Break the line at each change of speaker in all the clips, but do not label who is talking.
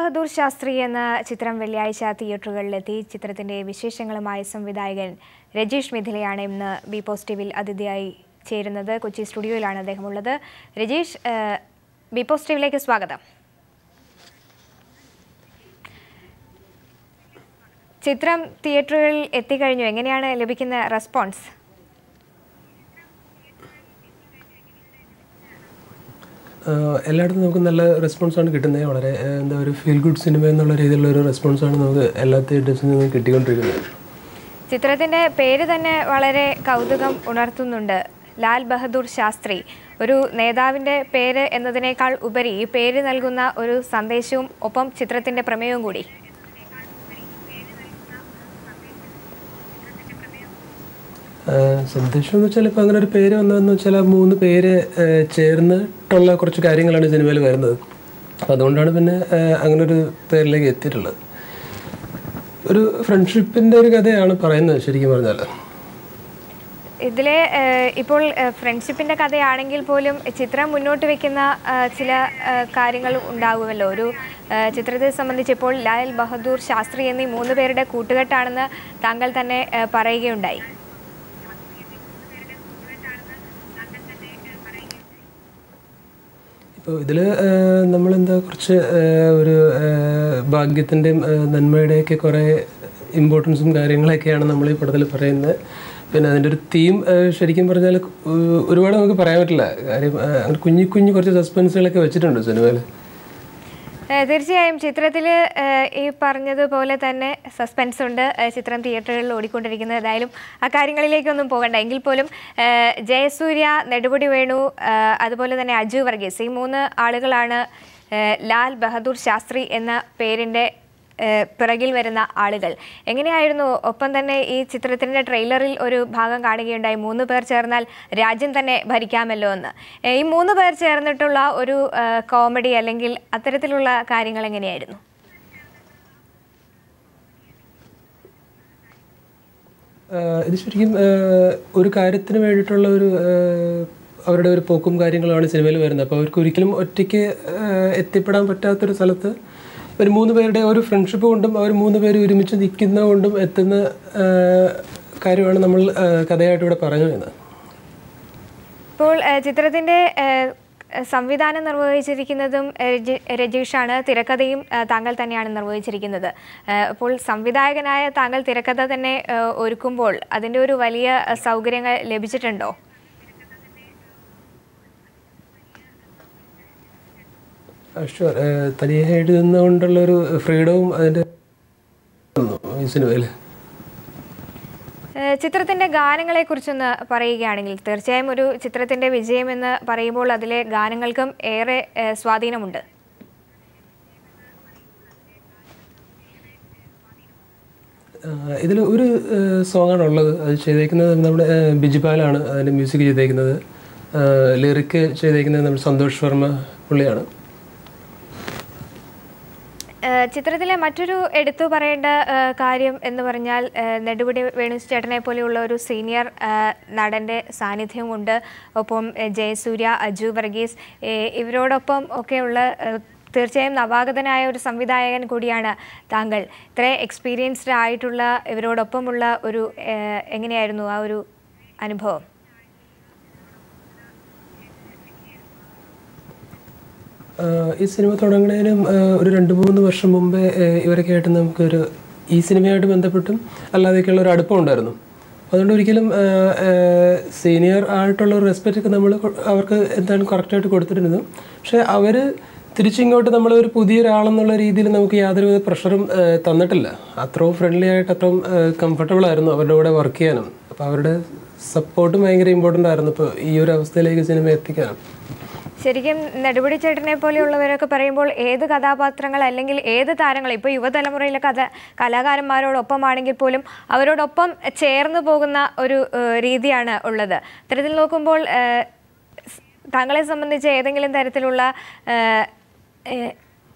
ബഹദൂർ ശാസ്ത്രി എന്ന ചിത്രം വെള്ളിയാഴ്ച തിയേറ്ററുകളിലെത്തി ചിത്രത്തിന്റെ വിശേഷങ്ങളുമായി സംവിധായകൻ രജീഷ് മിഥിലയാണ് ഇന്ന് ബി പോസിറ്റീവിൽ അതിഥിയായി ചേരുന്നത് കൊച്ചി സ്റ്റുഡിയോയിലാണ് അദ്ദേഹം ഉള്ളത് രജീഷ് ഏഹ്, ബി പോസിറ്റീവിലേക്ക് സ്വാഗതം ചിത്രം തിയേറ്ററുകളിൽ എത്തിക്കഴിഞ്ഞു എങ്ങനെയാണ് ലഭിക്കുന്ന റെസ്പോൺസ്
ആഹ് എല്ലായിടത്തും നമുക്ക് നല്ല റെസ്പോൺസാണ് കിട്ടുന്നത് വളരെ ആഹ് എന്താ ഒരു ഫീൽ ഗുഡ് സിനിമ എന്നുള്ള രീതിയിലുള്ള ഒരു റെസ്പോൺസാണ് നമുക്ക് എല്ലാ തിയേറ്റേഴ്സിൽ നിന്നും കിട്ടിക്കൊണ്ടിരിക്കുന്നത്
ചിത്രത്തിന്റെ പേര് തന്നെ വളരെ കൗതുകം ഉണർത്തുന്നുണ്ട് ലാൽ ബഹദൂർ ശാസ്ത്രി ഒരു നേതാവിന്റെ പേര് എന്നതിനേക്കാൾ ഉപരി ഈ പേര് നൽകുന്ന ഒരു സന്ദേശവും ഒപ്പം ചിത്രത്തിന്റെ പ്രമേയവും കൂടി
ആഹ് സന്ദേശം എന്ന് വെച്ചാൽ ഇപ്പോൾ അങ്ങനെ ഒരു പേര് വന്നതെന്ന് വെച്ചാൽ ആ മൂന്ന് പേര് ആഹ് ചേർന്നിട്ടുള്ള കുറച്ച് കാര്യങ്ങളാണ് സിനിമയിൽ വരുന്നത് അപ്പോൾ അതുകൊണ്ടാണ് പിന്നെ ആഹ് അങ്ങനെ ഒരു പേരിലേക്ക് എത്തിയിട്ടുള്ളത് ഒരു ഫ്രണ്ട്ഷിപ്പിൻ്റെ ഒരു കഥയാണ് പറയുന്നത് ശരിക്കും പറഞ്ഞാൽ
ഇതിലെ ഏഹ്, ഇപ്പോൾ ഏഹ്, ഫ്രണ്ട്ഷിപ്പിന്റെ കഥയാണെങ്കിൽ പോലും ചിത്രം മുന്നോട്ട് വെക്കുന്ന ഏഹ്, ചില ഏഹ്, കാര്യങ്ങൾ ഉണ്ടാകുമല്ലോ ഒരു ഏഹ്, ചിത്രത്തെ സംബന്ധിച്ച് ഇപ്പോൾ ലാൽ ബഹദൂർ ശാസ്ത്രി എന്നീ മൂന്ന് പേരുടെ കൂട്ടുകെട്ടാണെന്ന് താങ്കൾ തന്നെ ഏഹ്, പറയുകയുണ്ടായി
ഇപ്പോൾ ഇതിൽ നമ്മളെന്താ കുറച്ച് ആഹ് ഒരു ആഹ് ഭാഗ്യത്തിൻ്റെയും ആഹ് നന്മയുടെയൊക്കെ കുറേ ഇമ്പോർട്ടൻസും കാര്യങ്ങളൊക്കെയാണ് നമ്മൾ ഈ പടത്തിൽ പറയുന്നത് പിന്നെ അതിൻ്റെ ഒരു തീം ശരിക്കും പറഞ്ഞാൽ ഉ- ഒരുപാട് നമുക്ക് പറയാൻ പറ്റില്ല കാര്യം ആഹ് അങ്ങനെ കുഞ്ഞു കുഞ്ഞു കുറച്ച് സസ്പെൻസുകളൊക്കെ വെച്ചിട്ടുണ്ട് സിനിമയിൽ
ഏഹ് തീർച്ചയായും ചിത്രത്തിൽ ഈ പറഞ്ഞതുപോലെ തന്നെ സസ്പെൻസ് ഉണ്ട് ഏഹ് ചിത്രം തിയേറ്ററുകളിൽ ഓടിക്കൊണ്ടിരിക്കുന്നത് ഏതായാലും ആ കാര്യങ്ങളിലേക്കൊന്നും പോകണ്ട എങ്കിൽ പോലും ഏഹ് ജയസൂര്യ നെടുപടി വേണു ഏഹ് അതുപോലെ തന്നെ അജു വർഗീസ് ഈ മൂന്ന് ആളുകളാണ് ഏഹ് ലാൽ ബഹദൂർ ശാസ്ത്രി എന്ന പേരിൻ്റെ ഏഹ് പിറകിൽ വരുന്ന ആളുകൾ എങ്ങനെയായിരുന്നു ഒപ്പം തന്നെ ഈ ചിത്രത്തിൻ്റെ ട്രെയിലറിൽ ഒരു ഭാഗം കാണുകയുണ്ടായി മൂന്ന് പേർ ചേർന്നാൽ രാജ്യം തന്നെ ഭരിക്കാമല്ലോ എന്ന് ഏഹ് ഈ മൂന്ന് പേർ ചേർന്നിട്ടുള്ള ഒരു ഏഹ് കോമഡി അല്ലെങ്കിൽ അത്തരത്തിലുള്ള കാര്യങ്ങൾ എങ്ങനെയായിരുന്നു
ആഹ് ഇത് ശരിക്കും ആഹ് ഒരു കാര്യത്തിന് വേണ്ടിയിട്ടുള്ള ഒരു ആഹ് അവരുടെ ഒരു പോക്കും കാര്യങ്ങളുമാണ് സിനിമയിൽ വരുന്നത് അപ്പോൾ അവർക്ക് ഒരിക്കലും ഒറ്റയ്ക്ക് ആഹ് എത്തിപ്പെടാൻ പറ്റാത്തൊരു സ്ഥലത്ത് ഒരു മൂന്ന് പേരുടെ ഒരു ഫ്രണ്ട്ഷിപ്പ് കൊണ്ടും അവർ മൂന്ന് പേര് ഒരുമിച്ച് നിൽക്കുന്ന കൊണ്ടും എത്തുന്ന ആഹ് കാര്യമാണ് നമ്മൾ ആഹ് കഥയായിട്ട് ഇവിടെ പറഞ്ഞു വരുന്നത്
ഇപ്പോൾ ഏഹ് ചിത്രത്തിൻ്റെ ഏഹ് സംവിധാനം നിർവഹിച്ചിരിക്കുന്നതും ഏഹ് രജി- രജീഷാണ് തിരക്കഥയും ഏഹ് താങ്കൾ തന്നെയാണ് നിർവഹിച്ചിരിക്കുന്നത് ഏഹ് അപ്പോൾ സംവിധായകനായ താങ്കൾ തിരക്കഥ തന്നെ ഏഹ് ഒരുക്കുമ്പോൾ അതിൻ്റെ ഒരു വലിയ ഏഹ് സൗകര്യങ്ങൾ ലഭിച്ചിട്ടുണ്ടോ
ഷുവർ തനിയെ എഴുതുന്നതുകൊണ്ടുള്ള ഒരു ഫ്രീഡവും അതിൻ്റെ ഈ സിനിമയിൽ
ഏഹ് ചിത്രത്തിന്റെ ഗാനങ്ങളെ കുറിച്ചൊന്ന് പറയുകയാണെങ്കിൽ തീർച്ചയായും ഒരു ചിത്രത്തിന്റെ വിജയം എന്ന് പറയുമ്പോൾ അതിലെ ഗാനങ്ങൾക്കും ഏറെ ഏഹ് സ്വാധീനമുണ്ട്
ഇതിൽ ഒരു സോങ്ങാണ് ഉള്ളത് അത് ചെയ്തേക്കുന്നത് നമ്മുടെ ആഹ് ബിജുപാലാണ് അതിൻ്റെ മ്യൂസിക് ചെയ്തേക്കുന്നത് ലിറിക്ക് ചെയ്തേക്കുന്നത് നമ്മുടെ സന്തോഷ് വർമ്മ പുള്ളിയാണ്
ഏഹ് ചിത്രത്തിലെ മറ്റൊരു എടുത്തു പറയേണ്ട ഏഹ് കാര്യം എന്ന് പറഞ്ഞാൽ ഏഹ് നെടുപടി വേണു ചേട്ടനെ പോലെയുള്ള ഒരു സീനിയർ ഏഹ് നടൻ്റെ സാന്നിധ്യമുണ്ട് ഒപ്പം ഏഹ് ജയസൂര്യ അജു വർഗീസ് ഏഹ് ഇവരോടൊപ്പം ഒക്കെയുള്ള ഏഹ് തീർച്ചയായും നവാഗതനായ ഒരു സംവിധായകൻ കൂടിയാണ് താങ്കൾ ഇത്ര എക്സ്പീരിയൻസ്ഡ് ആയിട്ടുള്ള ഇവരോടൊപ്പമുള്ള ഒരു ഏഹ് എങ്ങനെയായിരുന്നു ആ ഒരു അനുഭവം
ആഹ് ഈ സിനിമ തുടങ്ങുന്നതിനും ആഹ് ഒരു രണ്ട് മൂന്ന് വർഷം മുമ്പേ ആഹ് ഇവരൊക്കെ ആയിട്ട് നമുക്കൊരു ഈ സിനിമയായിട്ട് ബന്ധപ്പെട്ടും അല്ലാതെയൊക്കെയുള്ള ഒരു അടുപ്പം ഉണ്ടായിരുന്നു അതുകൊണ്ട് ഒരിക്കലും സീനിയർ ആയിട്ടുള്ള ഒരു റെസ്പെക്റ്റ് ഒക്കെ നമ്മൾ അവർക്ക് എന്താണ് കറക്റ്റായിട്ട് കൊടുത്തിരുന്നു പക്ഷേ അവർ തിരിച്ചിങ്ങോട്ട് നമ്മൾ ഒരു പുതിയൊരാളെന്നുള്ള രീതിയിൽ നമുക്ക് യാതൊരുവിധ പ്രഷറും ആഹ് തന്നിട്ടില്ല അത്രയും ഫ്രണ്ട്ലി ആയിട്ട് അത്രയും കംഫർട്ടബിൾ ആയിരുന്നു അവരുടെ കൂടെ വർക്ക് ചെയ്യാനും അപ്പോൾ അവരുടെ സപ്പോർട്ടും ഭയങ്കര ഇമ്പോർട്ടൻ്റ് ആയിരുന്നു ഇപ്പോൾ ഈ ഒരു അവസ്ഥയിലേക്ക് സിനിമ എത്തിക്കാനും
ശരിക്കും നെടുപടി ചേട്ടനെ പോലെയുള്ളവരൊക്കെ പറയുമ്പോൾ ഏത് കഥാപാത്രങ്ങൾ അല്ലെങ്കിൽ ഏത് താരങ്ങൾ ഇപ്പോൾ യുവതലമുറയിലെ കഥ കലാകാരന്മാരോടൊപ്പമാണെങ്കിൽ പോലും അവരോടൊപ്പം ചേർന്ന് പോകുന്ന ഒരു ഏഹ്, രീതിയാണ് ഉള്ളത് ഇത്തരത്തിൽ നോക്കുമ്പോൾ ഏഹ്, സ് താങ്കളെ സംബന്ധിച്ച് ഏതെങ്കിലും തരത്തിലുള്ള ഏഹ്, ഏഹ്,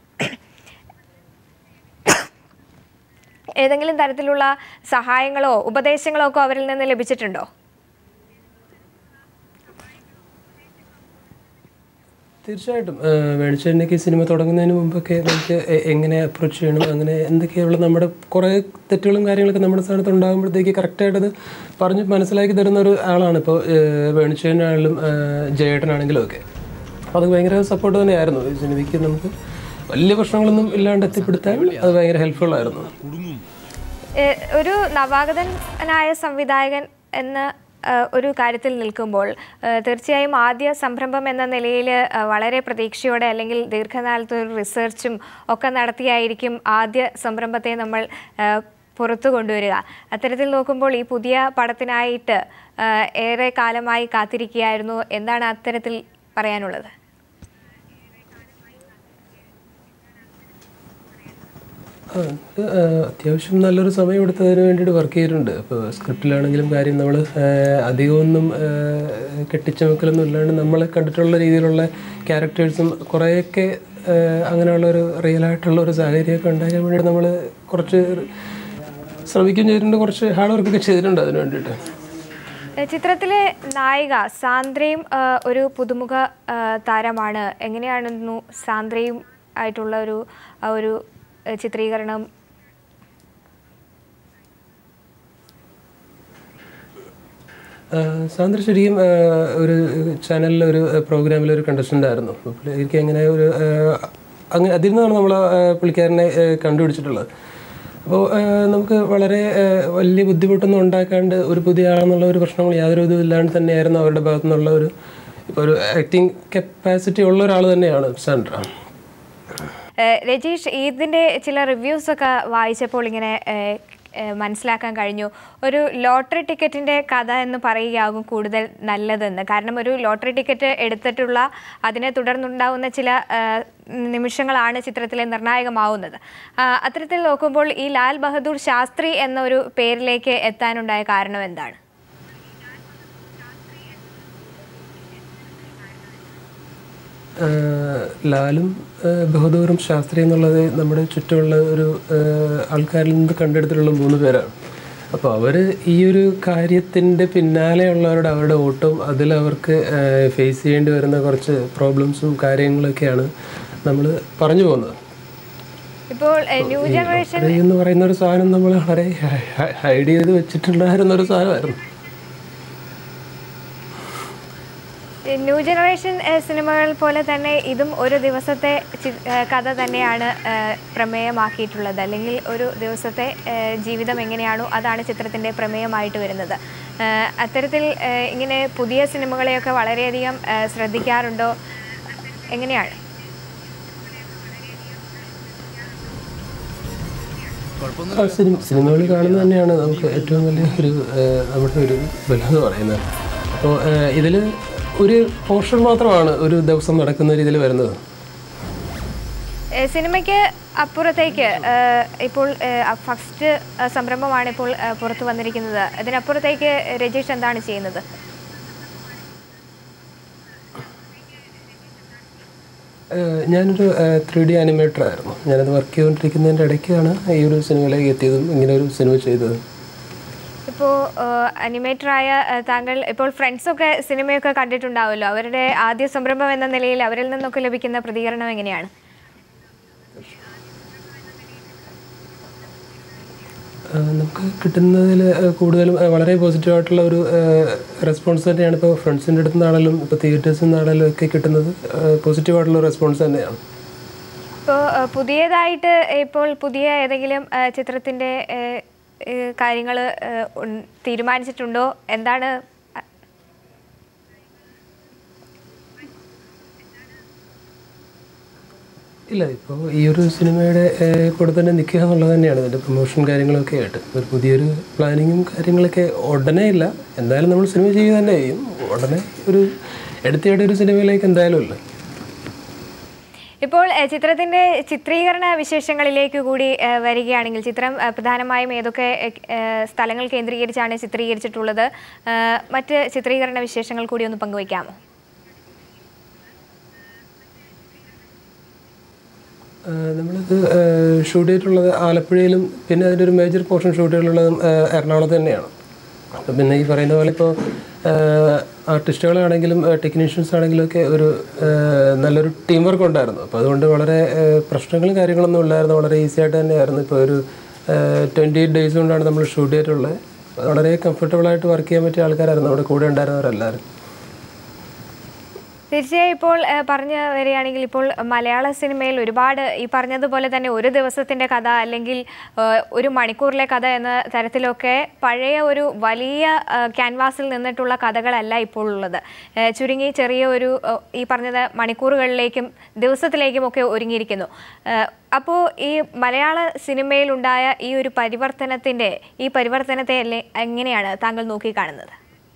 ഏതെങ്കിലും തരത്തിലുള്ള സഹായങ്ങളോ ഉപദേശങ്ങളോ ഒക്കെ അവരിൽ നിന്ന് ലഭിച്ചിട്ടുണ്ടോ
തീർച്ചയായിട്ടും വേണിച്ചേട്ടനൊക്കെ ഈ സിനിമ തുടങ്ങുന്നതിന് മുമ്പൊക്കെ നമുക്ക് എ- എങ്ങനെ അപ്രോച്ച് ചെയ്യണം അങ്ങനെ എന്തൊക്കെയുള്ള നമ്മുടെ കുറേ തെറ്റുകളും കാര്യങ്ങളൊക്കെ നമ്മുടെ സ്ഥാനത്ത് ഉണ്ടാകുമ്പോഴത്തേക്ക് കറക്റ്റായിട്ട് അത് പറഞ്ഞ് മനസ്സിലാക്കി തരുന്ന ഒരു ആളാണ് ഇപ്പോൾ വേണിച്ചേട്ടനാണെങ്കിലും ജയേട്ടനാണെങ്കിലും ഒക്കെ അപ്പോൾ അത് ഭയങ്കര സപ്പോർട്ട് തന്നെയായിരുന്നു ഈ സിനിമയ്ക്ക് നമുക്ക് വലിയ പ്രശ്നങ്ങളൊന്നും ഇല്ലാണ്ട് എത്തിപ്പെടുത്താൻ അത് ഭയങ്കര ഹെൽപ്ഫുൾ ആയിരുന്നു
ഏഹ് ഒരു നവാഗതനായ സംവിധായകൻ എന്ന ഏഹ് ഒരു കാര്യത്തിൽ നിൽക്കുമ്പോൾ ഏഹ് തീർച്ചയായും ആദ്യ സംരംഭം എന്ന നിലയിൽ വളരെ പ്രതീക്ഷയോടെ അല്ലെങ്കിൽ ദീർഘകാലത്തെ ഒരു റിസർച്ചും ഒക്കെ നടത്തിയായിരിക്കും ആദ്യ സംരംഭത്തെ നമ്മൾ ഏഹ് പുറത്തു കൊണ്ടുവരിക അത്തരത്തിൽ നോക്കുമ്പോൾ ഈ പുതിയ പടത്തിനായിട്ട് ഏഹ് ഏറെ കാലമായി കാത്തിരിക്കുകയായിരുന്നു എന്താണ് അത്തരത്തിൽ പറയാനുള്ളത്
ആ, ഇത്, ആ, അത്യാവശ്യം നല്ലൊരു സമയം എടുത്തതിന് വേണ്ടിയിട്ട് വർക്ക് ചെയ്തിട്ടുണ്ട് ഇപ്പോൾ സ്ക്രിപ്റ്റിലാണെങ്കിലും കാര്യം നമ്മൾ അധികമൊന്നും ആ, കെട്ടിച്ചമക്കലൊന്നും ഇല്ലാണ്ട് നമ്മളെ കണ്ടിട്ടുള്ള രീതിയിലുള്ള ക്യാരക്ടേഴ്സും കുറേയൊക്കെ ആ, അങ്ങനെയുള്ള ഒരു റിയൽ ആയിട്ടുള്ള ഒരു സാഹചര്യമൊക്കെ ഉണ്ടാക്കാൻ വേണ്ടിയിട്ട് നമ്മൾ കുറച്ച് ശ്രമിക്കുകയും ചെയ്തിട്ടുണ്ട് കുറച്ച് ഹാർഡ് വർക്കൊക്കെ ചെയ്തിട്ടുണ്ട് അതിന് വേണ്ടിയിട്ട്
ഏഹ് ചിത്രത്തിലെ നായിക സാന്ദ്രയും ഏഹ് ഒരു പുതുമുഖ ഏഹ് താരമാണ് എങ്ങനെയാണെന്നു സാന്ദ്രയും ആയിട്ടുള്ള ഒരു ആ ഒരു ഏഹ് ചിത്രീകരണം
ആ, സാന്ദ്ര ശരിക്കും ആ, ഒരു ചാനലിലെ ഒരു പ്രോഗ്രാമിലെ ഒരു കണ്ടസ്റ്റൻ്റ് ആയിരുന്നു അപ്പോൾ പുള്ളിക്ക് അങ്ങനെ ഒരു ആ, അങ്ങനെ അതിൽ നിന്നാണ് നമ്മൾ പുള്ളിക്കാരനെ ആ, കണ്ടുപിടിച്ചിട്ടുള്ളത് അപ്പോൾ ആ, നമുക്ക് വളരെ ആ, വലിയ ബുദ്ധിമുട്ടൊന്നും ഉണ്ടാക്കാണ്ട് ഒരു പുതിയ ആളെന്നുള്ള ഒരു പ്രശ്നങ്ങൾ യാതൊരു ഇതും ഇല്ലാണ്ട് തന്നെയായിരുന്നു അവരുടെ ഭാഗത്തു നിന്നുള്ള ഒരു ഇപ്പോൾ ഒരു ആക്ടിങ് കപ്പാസിറ്റി ഉള്ള ഒരാൾ തന്നെയാണ് സാൻഡ്ര
ഏഹ് രജീഷ് ഇതിൻ്റെ ചില റിവ്യൂസ് ഒക്കെ വായിച്ചപ്പോൾ ഇങ്ങനെ ഏഹ് ഏഹ് മനസ്സിലാക്കാൻ കഴിഞ്ഞു ഒരു ലോട്ടറി ടിക്കറ്റിൻ്റെ കഥ എന്ന് പറയുകയാകും കൂടുതൽ നല്ലതെന്ന് കാരണം ഒരു ലോട്ടറി ടിക്കറ്റ് എടുത്തിട്ടുള്ള അതിനെ തുടർന്നുണ്ടാവുന്ന ചില ഏഹ് നിമിഷങ്ങളാണ് ചിത്രത്തിലെ നിർണായകമാവുന്നത് ആ, അത്തരത്തിൽ നോക്കുമ്പോൾ ഈ ലാൽ ബഹദൂർ ശാസ്ത്രി എന്നൊരു പേരിലേക്ക് എത്താനുണ്ടായ കാരണം എന്താണ്
ആഹ് ലാലും ആഹ് ബഹദൂറും ശാസ്ത്രി എന്നുള്ളത് നമ്മുടെ ചുറ്റുമുള്ള ഒരു ആഹ് ആൾക്കാരിൽ നിന്ന് കണ്ടെടുത്തിട്ടുള്ള മൂന്ന് പേരാണ് അപ്പോൾ അവർ ഈ ഒരു കാര്യത്തിൻ്റെ പിന്നാലെയുള്ളവരുടെ അവരുടെ ഓട്ടവും അതിൽ അവർക്ക് ഫേസ് ചെയ്യേണ്ടി വരുന്ന കുറച്ച് പ്രോബ്ലംസും കാര്യങ്ങളൊക്കെയാണ് നമ്മൾ പറഞ്ഞു പോകുന്നത്
ഇപ്പോൾ ന്യൂ ജനറേഷൻ
ലോട്ടറി എന്ന് പറയുന്ന ഒരു സാധനം നമ്മൾ വളരെ ഹൈഡ് ചെയ്ത് വെച്ചിട്ടുണ്ടായിരുന്ന ഒരു സാധനമായിരുന്നു
ന്യൂ ജനറേഷൻ ഏഹ്, സിനിമകൾ പോലെ തന്നെ ഇതും ഒരു ദിവസത്തെ ചി- ഏഹ്, കഥ തന്നെയാണ് ഏഹ്, പ്രമേയമാക്കിയിട്ടുള്ളത് അല്ലെങ്കിൽ ഒരു ദിവസത്തെ ഏഹ്, ജീവിതം എങ്ങനെയാണോ അതാണ് ചിത്രത്തിൻ്റെ പ്രമേയമായിട്ട് വരുന്നത് ഏഹ്, അത്തരത്തിൽ ഏഹ്, ഇങ്ങനെ പുതിയ സിനിമകളെയൊക്കെ വളരെയധികം ഏഹ്, ശ്രദ്ധിക്കാറുണ്ടോ എങ്ങനെയാണ്
ആ സിനിമ സിനിമകൾ കാണുന്നത് തന്നെയാണ് നമുക്ക് ഏറ്റവും വലിയ ഒരു ഏഹ്, നമ്മുടെ ഒരു ബലം എന്ന് പറയുന്നത് അപ്പോൾ ഇതിൽ ഒരു പോർഷൻ മാത്രമാണ് ഒരു ദിവസം നടക്കുന്ന രീതിയിൽ വരുന്നത്
ഏഹ്, സിനിമയ്ക്ക് അപ്പുറത്തേക്ക് ഏഹ്, ഇപ്പോൾ ഏഹ്, ഫസ്റ്റ് ഏഹ്, സംരംഭമാണ് ഇപ്പോൾ ഏഹ്, പുറത്തു വന്നിരിക്കുന്നത് ഇതിനപ്പുറത്തേക്ക് രജീഷ് എന്താണ് ചെയ്യുന്നത്
ഏഹ്, ഞാനൊരു ത്രീ ഡി ആനിമേറ്റർ ആയിരുന്നു ഞാനത് വർക്ക് ചെയ്തുകൊണ്ടിരിക്കുന്നതിൻ്റെ ഇടയ്ക്കാണ് ഈ ഒരു സിനിമയിലേക്ക് എത്തിയതും ഇങ്ങനെ ഒരു സിനിമ ചെയ്തതും
ഇപ്പോൾ അനിമേറ്ററായ താങ്കൾ ഇപ്പോൾ ഫ്രണ്ട്സൊക്കെ സിനിമയൊക്കെ കണ്ടിട്ടുണ്ടാവുമല്ലോ അവരുടെ ആദ്യ സംരംഭം എന്ന നിലയിൽ അവരിൽ നിന്നൊക്കെ ലഭിക്കുന്ന പ്രതികരണം എങ്ങനെയാണ്
ആ, നമുക്ക് കിട്ടുന്നതിൽ കൂടുതലും ആ, വളരെ പോസിറ്റീവ് ആയിട്ടുള്ള ഒരു റെസ്പോൺസ് തന്നെയാണ് ഇപ്പോൾ ഫ്രണ്ട്സിൻ്റെ അടുത്ത് നിന്നാണെങ്കിലും ഇപ്പോൾ തിയേറ്റേഴ്സിൽ നിന്നാണെങ്കിലും ഒക്കെ കിട്ടുന്നത് പോസിറ്റീവ് ആയിട്ടുള്ള റെസ്പോൺസ് തന്നെയാണ്
ഇപ്പോൾ പുതിയതായിട്ട് ഇപ്പോൾ പുതിയ ഏതെങ്കിലും ചിത്രത്തിൻ്റെ കാര്യങ്ങൾ തീരുമാനിച്ചിട്ടുണ്ടോ എന്താണ്
ഇല്ല ഇപ്പോൾ ഈ ഒരു സിനിമയുടെ ഏഹ്, കൂടെ തന്നെ നിൽക്കുക എന്നുള്ളത് തന്നെയാണ് ഇതിൻ്റെ പ്രൊമോഷൻ കാര്യങ്ങളൊക്കെ ആയിട്ട് ഒരു പുതിയൊരു പ്ലാനിങ്ങും കാര്യങ്ങളൊക്കെ ഉടനെ ഇല്ല എന്തായാലും നമ്മൾ സിനിമ ചെയ്യുക തന്നെ ചെയ്യും ഉടനെ ഒരു എടുത്തിയുടെ ഒരു സിനിമയിലേക്ക് എന്തായാലും ഇല്ല
ഇപ്പോൾ ഏഹ്, ചിത്രത്തിന്റെ ചിത്രീകരണ വിശേഷങ്ങളിലേക്ക് കൂടി ഏഹ്, വരികയാണെങ്കിൽ ചിത്രം ഏഹ്, പ്രധാനമായും ഏതൊക്കെ ഏഹ്, സ്ഥലങ്ങൾ കേന്ദ്രീകരിച്ചാണ് ചിത്രീകരിച്ചിട്ടുള്ളത് ഏഹ്, മറ്റ് ചിത്രീകരണ വിശേഷങ്ങൾ കൂടി ഒന്ന് പങ്കുവയ്ക്കാമോ
ആഹ് നമ്മളിത് ആഹ് ഷൂട്ട് ചെയ്തിട്ടുള്ളത് ആലപ്പുഴയിലും പിന്നെ അതിൻ്റെ ഒരു മേജർ പോർഷൻ ഷൂട്ട് ചെയ്തിട്ടുള്ളതും ആഹ് എറണാകുളത്ത് തന്നെയാണ് അപ്പം പിന്നെ ഈ പറയുന്ന പോലെ ഇപ്പോൾ ആർട്ടിസ്റ്റുകളാണെങ്കിലും ടെക്നീഷ്യൻസ് ആണെങ്കിലും ഒക്കെ ഒരു ആ, നല്ലൊരു ടീം വർക്ക് ഉണ്ടായിരുന്നു അപ്പോൾ അതുകൊണ്ട് വളരെ ആ, പ്രശ്നങ്ങളും കാര്യങ്ങളൊന്നും ഇല്ലായിരുന്നു വളരെ ഈസി ആയിട്ട് തന്നെയായിരുന്നു ഇപ്പോൾ ഒരു ട്വൻറ്റി എയ്റ്റ് ഡേയ്സ് കൊണ്ടാണ് നമ്മൾ ഷൂട്ട് ചെയ്തിട്ടുള്ളത് വളരെ കംഫർട്ടബിൾ ആയിട്ട് വർക്ക് ചെയ്യാൻ പറ്റിയ ആൾക്കാരായിരുന്നു നമ്മുടെ കൂടെ ഉണ്ടായിരുന്നവരെല്ലാവരും
തീർച്ചയായും ഇപ്പോൾ ഏഹ്, പറഞ്ഞു വരികയാണെങ്കിൽ ഇപ്പോൾ മലയാള സിനിമയിൽ ഒരുപാട് ഈ പറഞ്ഞതുപോലെ തന്നെ ഒരു ദിവസത്തിൻ്റെ കഥ അല്ലെങ്കിൽ ഏഹ്, ഒരു മണിക്കൂറിലെ കഥ എന്ന തരത്തിലൊക്കെ പഴയ ഒരു വലിയ ഏഹ്, ക്യാൻവാസിൽ നിന്നിട്ടുള്ള കഥകളല്ല ഇപ്പോൾ ഉള്ളത് ഏഹ്, ചുരുങ്ങി ചെറിയ ഒരു ഏഹ്, ഈ പറഞ്ഞത് മണിക്കൂറുകളിലേക്കും ദിവസത്തിലേക്കും ഒക്കെ ഒരുങ്ങിയിരിക്കുന്നു ഏഹ്, അപ്പോൾ ഈ മലയാള സിനിമയിലുണ്ടായ ഈ ഒരു പരിവർത്തനത്തിൻ്റെ ഈ പരിവർത്തനത്തെ അല്ലേ എങ്ങനെയാണ് താങ്കൾ നോക്കിക്കാണുന്നത്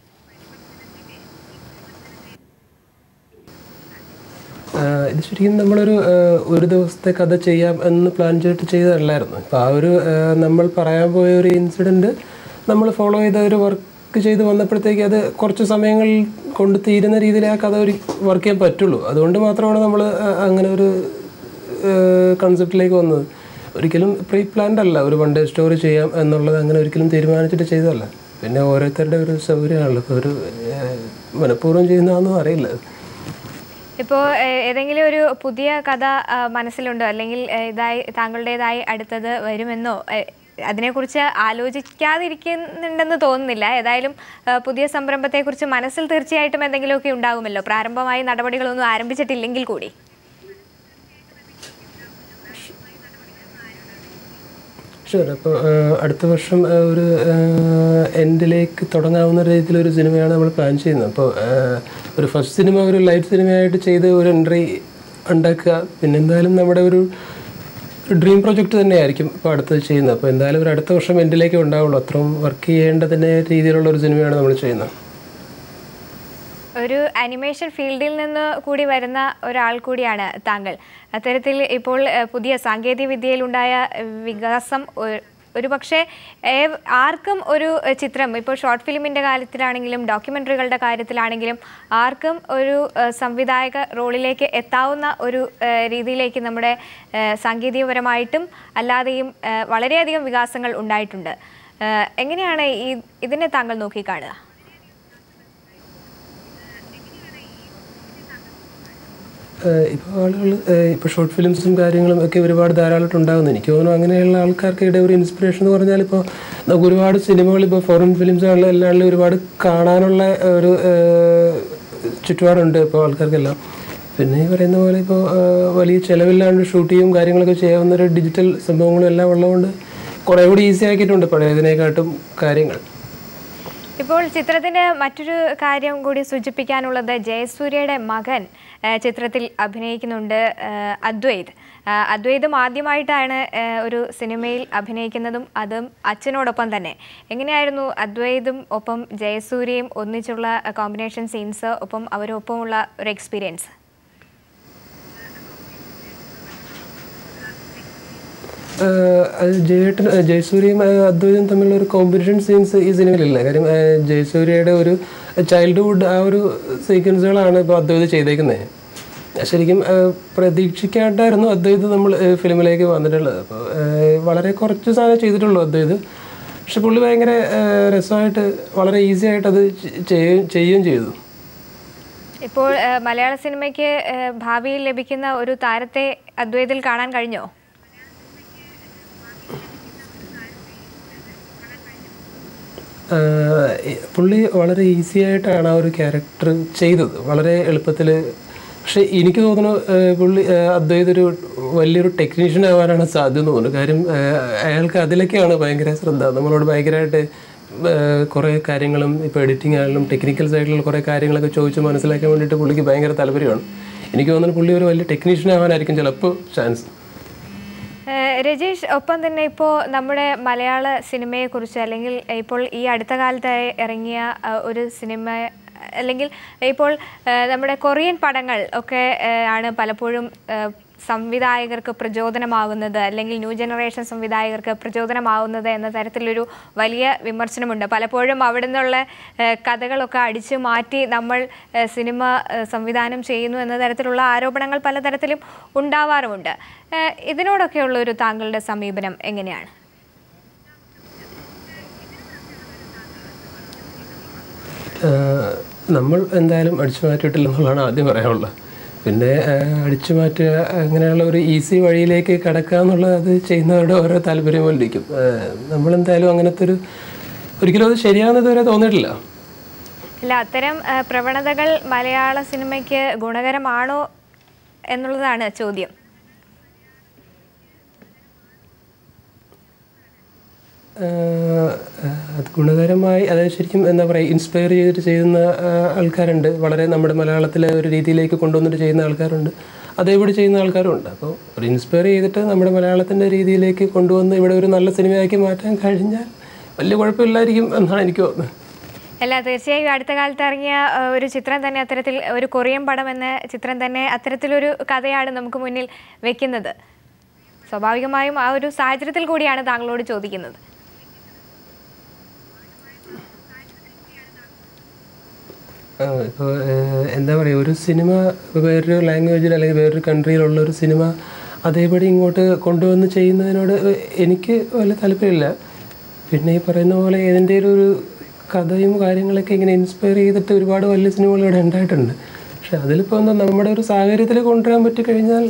ആഹ് ഇത് ശരിക്കും നമ്മളൊരു ആഹ് ഒരു ദിവസത്തെ കഥ ചെയ്യാം എന്ന് പ്ലാൻ ചെയ്തിട്ട് ചെയ്തതല്ലായിരുന്നു അപ്പോൾ ആ ഒരു ആഹ് നമ്മൾ പറയാൻ പോയ ഒരു ഇൻസിഡൻറ്റ് നമ്മൾ ഫോളോ ചെയ്ത ഒരു വർക്ക് ചെയ്ത് വന്നപ്പോഴത്തേക്ക് അത് കുറച്ച് സമയങ്ങൾ കൊണ്ട് തീരുന്ന രീതിയിൽ ആ കഥ ഒരു വർക്ക് ചെയ്യാൻ പറ്റുള്ളൂ അതുകൊണ്ട് മാത്രമാണ് നമ്മൾ അങ്ങനെ ഒരു കൺസെപ്റ്റിലേക്ക് വന്നത് ഒരിക്കലും പ്രീ പ്ലാൻഡ് അല്ല ഒരു വൺ ഡേ സ്റ്റോറി ചെയ്യാം എന്നുള്ളത് അങ്ങനെ ഒരിക്കലും തീരുമാനിച്ചിട്ട് ചെയ്തതല്ല പിന്നെ ഓരോരുത്തരുടെ ഒരു സൗകര്യമാണല്ലോ ഇപ്പോൾ ഒരു ആഹ് മനഃപൂർവ്വം ചെയ്യുന്നതാണെന്നും അറിയില്ല
ഇപ്പോൾ ഏതെങ്കിലും ഒരു പുതിയ കഥ ആ, മനസ്സിലുണ്ടോ അല്ലെങ്കിൽ ഏ, ഇതായി താങ്കളുടേതായി അടുത്തത് വരുമെന്നോ ഏ, അതിനെക്കുറിച്ച് ആലോചിക്കാതിരിക്കുന്നുണ്ടെന്ന് തോന്നുന്നില്ല ഏതായാലും ആ, പുതിയ സംരംഭത്തെക്കുറിച്ച് മനസ്സിൽ തീർച്ചയായിട്ടും എന്തെങ്കിലുമൊക്കെ ഉണ്ടാകുമല്ലോ പ്രാരംഭമായി നടപടികളൊന്നും ആരംഭിച്ചിട്ടില്ലെങ്കിൽ കൂടി
ഷുവർ അപ്പോൾ അടുത്ത വർഷം ആ, ഒരു എൻഡിലേക്ക് തുടങ്ങാവുന്ന രീതിയിൽ ഒരു സിനിമയാണ് നമ്മൾ പ്ലാൻ ചെയ്യുന്നത് അപ്പോൾ ഒരു ഫസ്റ്റ് സിനിമ ഒരു ലൈറ്റ് സിനിമയായിട്ട് ചെയ്ത് ഒരു എൻട്രി ഉണ്ടാക്കുക പിന്നെ എന്തായാലും നമ്മുടെ ഒരു ഡ്രീം പ്രൊജക്റ്റ് തന്നെയായിരിക്കും ഇപ്പോൾ അടുത്തത് ചെയ്യുന്നത് അപ്പോൾ എന്തായാലും ഒരു അടുത്ത വർഷം എൻഡിലേക്ക് ഉണ്ടാവുള്ളൂ അത്രയും വർക്ക് ചെയ്യേണ്ടതിൻ്റെ രീതിയിലുള്ള ഒരു സിനിമയാണ് നമ്മൾ ചെയ്യുന്നത്
ഒരു അനിമേഷൻ ഫീൽഡിൽ നിന്ന് കൂടി വരുന്ന ഒരാൾ കൂടിയാണ് താങ്കൾ അത്തരത്തിൽ ഇപ്പോൾ ഏഹ്, പുതിയ സാങ്കേതിക വിദ്യയിലുണ്ടായ ഏഹ്, വികാസം ഒ- ഒരുപക്ഷെ ഏവ് ആർക്കും ഒരു ഏഹ്, ചിത്രം ഇപ്പോൾ ഷോർട്ട് ഫിലിമിൻ്റെ കാര്യത്തിലാണെങ്കിലും ഡോക്യുമെൻ്ററികളുടെ കാര്യത്തിലാണെങ്കിലും ആർക്കും ഒരു ഏഹ്, സംവിധായക റോളിലേക്ക് എത്താവുന്ന ഒരു ഏഹ്, രീതിയിലേക്ക് നമ്മുടെ ഏഹ്, സാങ്കേതികപരമായിട്ടും അല്ലാതെയും ഏഹ്, വളരെയധികം വികാസങ്ങൾ ഉണ്ടായിട്ടുണ്ട് ഏഹ്, എങ്ങനെയാണ് ഈ ഇതിനെ താങ്കൾ നോക്കിക്കാണുക
ഇപ്പോൾ ആളുകൾ ഇപ്പോൾ ഷോർട്ട് ഫിലിംസും കാര്യങ്ങളും ഒക്കെ ഒരുപാട് ധാരാളമായിട്ട് ഉണ്ടാകുന്നു എനിക്ക് തോന്നുന്നു അങ്ങനെയുള്ള ആൾക്കാർക്കിടെ ഒരു ഇൻസ്പിറേഷൻ എന്ന് പറഞ്ഞാൽ ഇപ്പോൾ നമുക്ക് ഒരുപാട് സിനിമകൾ ഇപ്പോൾ ഫോറിൻ ഫിലിംസ് എല്ലാവരും ഒരുപാട് കാണാനുള്ള ഒരു ഏഹ്, ചുറ്റുപാടുണ്ട് ഇപ്പോൾ ആൾക്കാർക്കെല്ലാം പിന്നെ ഈ പറയുന്ന പോലെ ഇപ്പോൾ ഏഹ്, വലിയ ചിലവില്ലാണ്ട് ഷൂട്ട് ചെയ്യും കാര്യങ്ങളൊക്കെ ചെയ്യാവുന്ന ഒരു ഡിജിറ്റൽ സംഭവങ്ങളും എല്ലാം ഉള്ളതുകൊണ്ട് കുറേ കൂടി ഈസി ആക്കിയിട്ടുണ്ട് പഴയതിനെക്കാട്ടും കാര്യങ്ങൾ
ഇപ്പോൾ ചിത്രത്തിന്റെ മറ്റൊരു കാര്യം കൂടി സൂചിപ്പിക്കാനുള്ളത് ജയസൂര്യയുടെ മകൻ ആ, ചിത്രത്തിൽ അഭിനയിക്കുന്നുണ്ട് ആ, അദ്വൈത് ആ, അദ്വൈതും ആദ്യമായിട്ടാണ് ആ, ഒരു സിനിമയിൽ അഭിനയിക്കുന്നതും അതും അച്ഛനോടൊപ്പം തന്നെ എങ്ങനെയായിരുന്നു അദ്വൈതും ഒപ്പം ജയസൂര്യയും ഒന്നിച്ചുള്ള കോമ്പിനേഷൻ സീൻസ് ഒപ്പം അവരൊപ്പമുള്ള ഒരു എക്സ്പീരിയൻസ്
ആഹ് അത് ജയേട്ടൻ ആഹ് ജയസൂര്യയും ആഹ് അദ്വൈതും തമ്മിലുള്ള ഒരു കോമ്പറ്റീഷൻ സീൻസ് ഈ സിനിമയിലില്ല കാര്യം ആഹ് ജയസൂര്യയുടെ ഒരു ചൈൽഡ്ഹുഡ് ആ ഒരു സീക്വൻസുകളാണ് ഇപ്പോൾ അദ്വൈത് ചെയ്തേക്കുന്നത് ശരിക്കും ആഹ് പ്രതീക്ഷിക്കാണ്ടായിരുന്നു അദ്വൈത് നമ്മൾ ആഹ് ഫിലിമിലേക്ക് വന്നിട്ടുള്ളത് അപ്പോൾ ആഹ് വളരെ കുറച്ച് സാധനം ചെയ്തിട്ടുള്ളൂ അദ്വൈത് പക്ഷെ പുള്ളി ഭയങ്കര ആഹ് രസമായിട്ട് വളരെ ഈസി ആയിട്ട് അത് ചെയ്യുകയും ചെയ്യുകയും ചെയ്തു
ഇപ്പോൾ ആ, മലയാള സിനിമയ്ക്ക് ആ, ഭാവിയിൽ ലഭിക്കുന്ന ഒരു താരത്തെ അദ്വൈതിൽ കാണാൻ കഴിഞ്ഞോ
ആഹ് ഈ പുള്ളി വളരെ ഈസി ആയിട്ടാണ് ആ ഒരു ക്യാരക്ടർ ചെയ്തത് വളരെ എളുപ്പത്തിൽ പക്ഷെ എനിക്ക് തോന്നുന്നു ആഹ് പുള്ളി ആഹ് അദ്വൈത് ഒരു വലിയൊരു ടെക്നീഷ്യൻ ആവാനാണ് സാധ്യത എന്ന് തോന്നുന്നു കാര്യം ആഹ് അയാൾക്ക് അതിലൊക്കെയാണ് ഭയങ്കര ശ്രദ്ധ നമ്മളോട് ഭയങ്കരമായിട്ട് ആഹ് കുറേ കാര്യങ്ങളും ഇപ്പോൾ എഡിറ്റിംഗ് ആയാലും ടെക്നിക്കൽ സൈഡിലുള്ള കുറേ കാര്യങ്ങളൊക്കെ ചോദിച്ച് മനസ്സിലാക്കാൻ വേണ്ടിയിട്ട് പുള്ളിക്ക് ഭയങ്കര താല്പര്യമാണ് എനിക്ക് തോന്നുന്നു പുള്ളി ഒരു വലിയ ടെക്നീഷ്യൻ ആവാനായിരിക്കും ചിലപ്പോൾ ചാൻസ്
ഏഹ് രജീഷ് ഒപ്പം തന്നെ ഇപ്പോൾ നമ്മുടെ മലയാള സിനിമയെക്കുറിച്ച് അല്ലെങ്കിൽ ഇപ്പോൾ ഈ അടുത്ത കാലത്തായി ഇറങ്ങിയ അഹ്, ഒരു സിനിമ അല്ലെങ്കിൽ ഇപ്പോൾ ഏഹ്, നമ്മുടെ കൊറിയൻ പടങ്ങൾ ഒക്കെ ഏഹ്, ആണ് പലപ്പോഴും ഏഹ്, സംവിധായകർക്ക് പ്രചോദനമാകുന്നത് അല്ലെങ്കിൽ ന്യൂ ജനറേഷൻ സംവിധായകർക്ക് പ്രചോദനമാവുന്നത് എന്ന തരത്തിലൊരു വലിയ വിമർശനമുണ്ട് പലപ്പോഴും അവിടെ നിന്നുള്ള ഏഹ്, കഥകളൊക്കെ അടിച്ചു മാറ്റി നമ്മൾ ഏഹ്, സിനിമ ഏഹ്, സംവിധാനം ചെയ്യുന്നു എന്ന തരത്തിലുള്ള ആരോപണങ്ങൾ പലതരത്തിലും ഉണ്ടാവാറുമുണ്ട് ഏഹ്, ഇതിനോടൊക്കെയുള്ള ഒരു താങ്കളുടെ സമീപനം എങ്ങനെയാണ്
ആഹ് നമ്മൾ എന്തായാലും അടിച്ചു മാറ്റിയിട്ടില്ല എന്നുള്ളതാണ് ആദ്യം പറയാനുള്ളത് പിന്നെ ആഹ് അടിച്ചു മാറ്റുക അങ്ങനെയുള്ള ഒരു ഈസി വഴിയിലേക്ക് കടക്കുക എന്നുള്ളത് അത് ചെയ്യുന്നവരുടെ ഓരോ താല്പര്യം പോലെ ഇരിക്കും ആഹ് നമ്മളെന്തായാലും അങ്ങനത്തെ ഒരു ഒരിക്കലും അത് ശരിയാണെന്ന് ഇതുവരെ തോന്നിയിട്ടില്ല
അല്ല അത്തരം ആ, പ്രവണതകൾ മലയാള സിനിമയ്ക്ക് ഗുണകരമാണോ എന്നുള്ളതാണ് ചോദ്യം
ആഹ് അത് ഗുണകരമായി അതായത് ശരിക്കും എന്താ പറയുക ഇൻസ്പയർ ചെയ്തിട്ട് ചെയ്യുന്ന ആഹ് ആൾക്കാരുണ്ട് വളരെ നമ്മുടെ മലയാളത്തിലെ ഒരു രീതിയിലേക്ക് കൊണ്ടുവന്നിട്ട് ചെയ്യുന്ന ആൾക്കാരുണ്ട് അതേപടി ചെയ്യുന്ന ആൾക്കാരും ഉണ്ട് അപ്പോൾ ഒരു ഇൻസ്പയർ ചെയ്തിട്ട് നമ്മുടെ മലയാളത്തിൻ്റെ രീതിയിലേക്ക് കൊണ്ടുവന്ന് ഇവിടെ ഒരു നല്ല സിനിമയാക്കി മാറ്റാൻ കഴിഞ്ഞാൽ വലിയ കുഴപ്പമില്ലായിരിക്കും എന്നാണ് എനിക്ക് തോന്നുന്നത്
അല്ല തീർച്ചയായും അടുത്ത കാലത്ത് ഇറങ്ങിയ ആ, ഒരു ചിത്രം തന്നെ അത്തരത്തിൽ ഒരു കൊറിയൻ പടം എന്ന ചിത്രം തന്നെ അത്തരത്തിലൊരു കഥയാണ് നമുക്ക് മുന്നിൽ വെക്കുന്നത് സ്വാഭാവികമായും ആ ഒരു സാഹചര്യത്തിൽ കൂടിയാണ് താങ്കളോട് ചോദിക്കുന്നത്
ഇപ്പോൾ എന്താ പറയുക ഒരു സിനിമ ഇപ്പോൾ വേറൊരു ലാംഗ്വേജിൽ അല്ലെങ്കിൽ വേറൊരു കൺട്രിയിലുള്ള ഒരു സിനിമ അതേപടി ഇങ്ങോട്ട് കൊണ്ടുവന്ന് ചെയ്യുന്നതിനോട് എനിക്ക് വലിയ താല്പര്യമില്ല പിന്നെ ഈ പറയുന്ന പോലെ ഇതിൻ്റെ ഒരു കഥയും കാര്യങ്ങളൊക്കെ ഇങ്ങനെ ഇൻസ്പയർ ചെയ്തിട്ട് ഒരുപാട് വലിയ സിനിമകൾ ഇവിടെ ഉണ്ടായിട്ടുണ്ട് പക്ഷെ അതിലിപ്പോൾ എന്താ നമ്മുടെ ഒരു സാഹചര്യത്തിൽ കൊണ്ടുവരാൻ പറ്റിക്കഴിഞ്ഞാൽ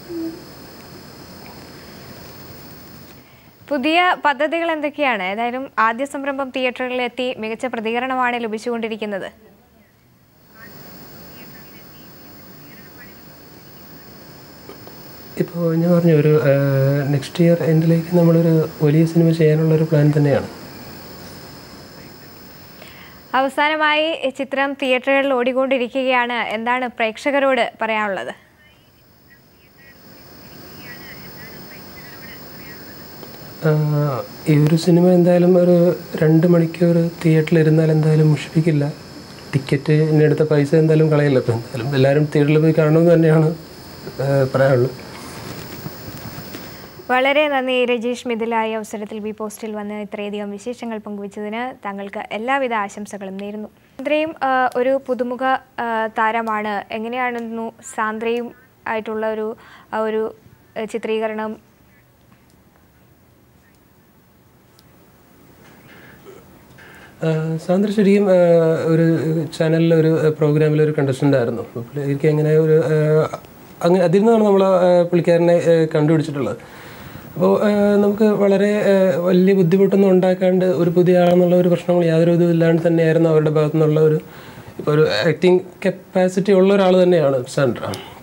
പുതിയ പദ്ധതികൾ എന്തൊക്കെയാണ് ഏതായാലും ആദ്യ സംരംഭം തിയേറ്ററുകളിലെത്തി മികച്ച പ്രതികരണമാണ് ലഭിച്ചുകൊണ്ടിരിക്കുന്നത്
ഇപ്പോൾ ഞാൻ പറഞ്ഞു ഒരു നെക്സ്റ്റ് ഇയർ എൻഡിലേക്ക് നമ്മളൊരു വലിയ സിനിമ ചെയ്യാനുള്ള ഒരു പ്ലാൻ തന്നെയാണ്
അവസാനമായി ഈ ചിത്രം തിയേറ്ററുകളിൽ ഓടിക്കൊണ്ടിരിക്കുകയാണ് എന്താണ് പ്രേക്ഷകരോട് പറയാനുള്ളത്
ആഹ് ഈ ഒരു സിനിമ എന്തായാലും ഒരു രണ്ട് മണിക്കൂർ തിയേറ്ററിൽ ഇരുന്നാൽ എന്തായാലും മുഷിപ്പിക്കില്ല ടിക്കറ്റ് എടുത്ത പൈസ എന്തായാലും കളയില്ല ഇപ്പം എന്തായാലും എല്ലാവരും തിയേറ്ററിൽ പോയി കാണണമെന്ന് തന്നെയാണ് ആഹ് പറയാനുള്ളത്
വളരെ നന്ദി രജീഷ് മിഥിലായ അവസരത്തിൽ ബി പോസ്റ്റിൽ വന്ന് ഇത്രയധികം വിശേഷങ്ങൾ പങ്കുവച്ചതിന് താങ്കൾക്ക് എല്ലാവിധ ആശംസകളും നേരുന്നു സാന്ദ്രയും ആ, ഒരു പുതുമുഖ ആ, താരമാണ് എങ്ങനെയാണെന്നു സാന്ദ്രയും ആയിട്ടുള്ള ഒരു ആ ഒരു ആ, ചിത്രീകരണം
ആഹ് സാന്ദ്ര ശരിക്കും ആഹ് ഒരു ചാനലിലെ ഒരു പ്രോഗ്രാമിലെ ഒരു കണ്ടസ്റ്റൻ്റ് ആയിരുന്നു അപ്പോൾ പുള്ളിക്ക് എങ്ങനെ ഒരു ആഹ് അങ്ങനെ അതിൽ നിന്നാണ് നമ്മൾ പുള്ളിക്കാരനെ ആഹ് കണ്ടുപിടിച്ചിട്ടുള്ളത് അപ്പോൾ ആഹ് നമുക്ക് വളരെ ആഹ് വലിയ ബുദ്ധിമുട്ടൊന്നും ഉണ്ടാക്കാണ്ട് ഒരു പുതിയ ആളെന്നുള്ള ഒരു പ്രശ്നങ്ങൾ യാതൊരു ഇതും ഇല്ലാണ്ട് തന്നെയായിരുന്നു അവരുടെ ഭാഗത്തു നിന്നുള്ള ഒരു ഇപ്പോൾ ഒരു ആക്ടിങ് കപ്പാസിറ്റി ഉള്ള ഒരാൾ തന്നെയാണ് സാൻഡ്ര